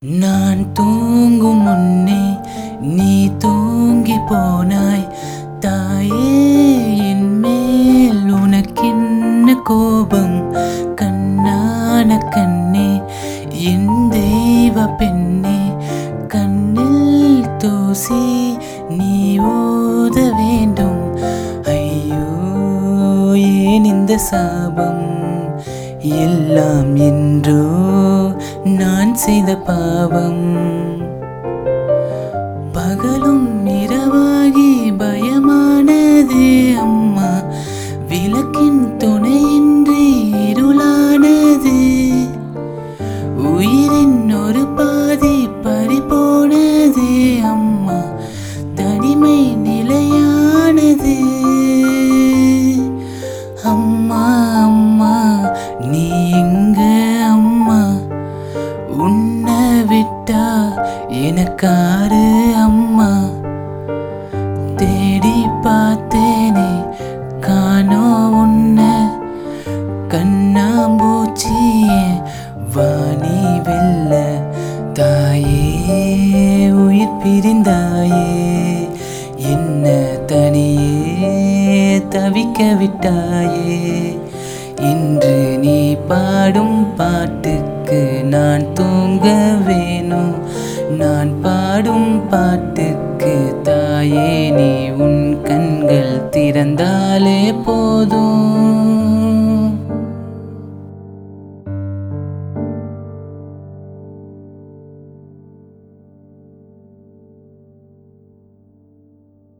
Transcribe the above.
நான் தூங்கும் முன்னே நீ தூங்கி போனாய் தாயே என் மேல் உனக்கென்ன கோபம் கண்ணான கண்ணே என் தெய்வ பெண்ணே கண்ணில் தூசி நீ ஓத வேண்டும் ஐயோ ஏன் இந்த சாபம் எல்லாம் என்றோ நான் செய்த பாவம் பகலும் இரவாகி பயமானது அம்மா விளக்கின் துணையின்றி இருளானது உயிரின் ஒரு பாதி பறிபோனது அம்மா தனிமை நிலையானது அம்மா அம்மா நீ எங்க அம்மா உன்னை விட்டா எனக்காரு அம்மா தேடி பார்த்தேனே காணோ உன்னை கண்ணாம்பூச்சியே வாணி வெல்ல தாயே உயிர் பிரிந்தாயே என்ன தனியே தவிக்க விட்டாயே இன்று நீ பாடும் பாட்டுக்கு நான் தூங்க வேணும் நான் பாடும் பாட்டுக்கு தாயே நீ உன் கண்கள் திறந்தாலே போதும்